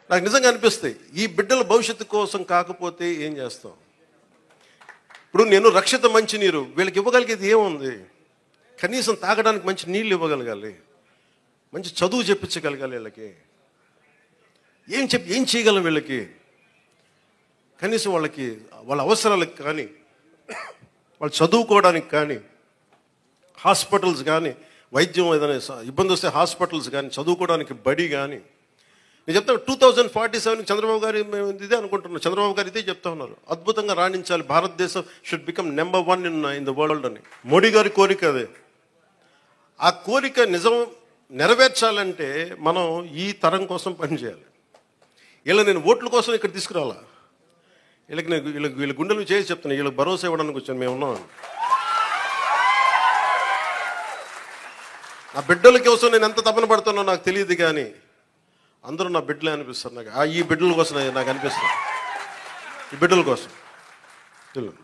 నాకు నిజంగా అనిపిస్తాయి ఈ బిడ్డల భవిష్యత్తు కోసం కాకపోతే ఏం చేస్తాం ఇప్పుడు నేను రక్షిత మంచినీరు వీళ్ళకి ఇవ్వగలిగేది ఏముంది కనీసం తాగడానికి మంచి నీళ్ళు ఇవ్వగలగాలి మంచి చదువు చెప్పించగలగాలి వీళ్ళకి ఏం చెప్పి ఏం చేయగలం వీళ్ళకి కనీసం వాళ్ళకి వాళ్ళ అవసరాలకు కానీ వాళ్ళు చదువుకోవడానికి కానీ హాస్పిటల్స్ కానీ వైద్యం ఏదైనా స- ఇబ్బంది వస్తే హాస్పిటల్స్ కానీ చదువుకోవడానికి బడి కానీ నేను చెప్తాను two thousand forty seven Chandrababu గారు మేము ఇదే అనుకుంటున్నాం చంద్రబాబు గారు ఇదే చెప్తా ఉన్నారు అద్భుతంగా రాణించాలి భారతదేశం should become number one in in the world అని మోడీ గారి కోరిక అదే ఆ కోరిక నిజం నెరవేర్చాలంటే మనం ఈ తరం కోసం పనిచేయాలి వీళ్ళ నేను ఓట్ల కోసం ఇక్కడ తీసుకురావాలా వీళ్ళకి నేను వీళ్ళకి వీళ్ళ గుండెలు చేసి చెప్తున్నా వీళ్ళకి భరోసా ఇవ్వడానికి వచ్చాను మేము ఉన్నాం నా బిడ్డల కోసం నేను ఎంత తపన పడుతానో నాకు తెలియదు కానీ అందరూ నా బిడ్డలే అనిపిస్తారు నాకు ఆ ఈ బిడ్డల కోసం నాకు అనిపిస్తుంది ఈ బిడ్డల కోసం తెలియదు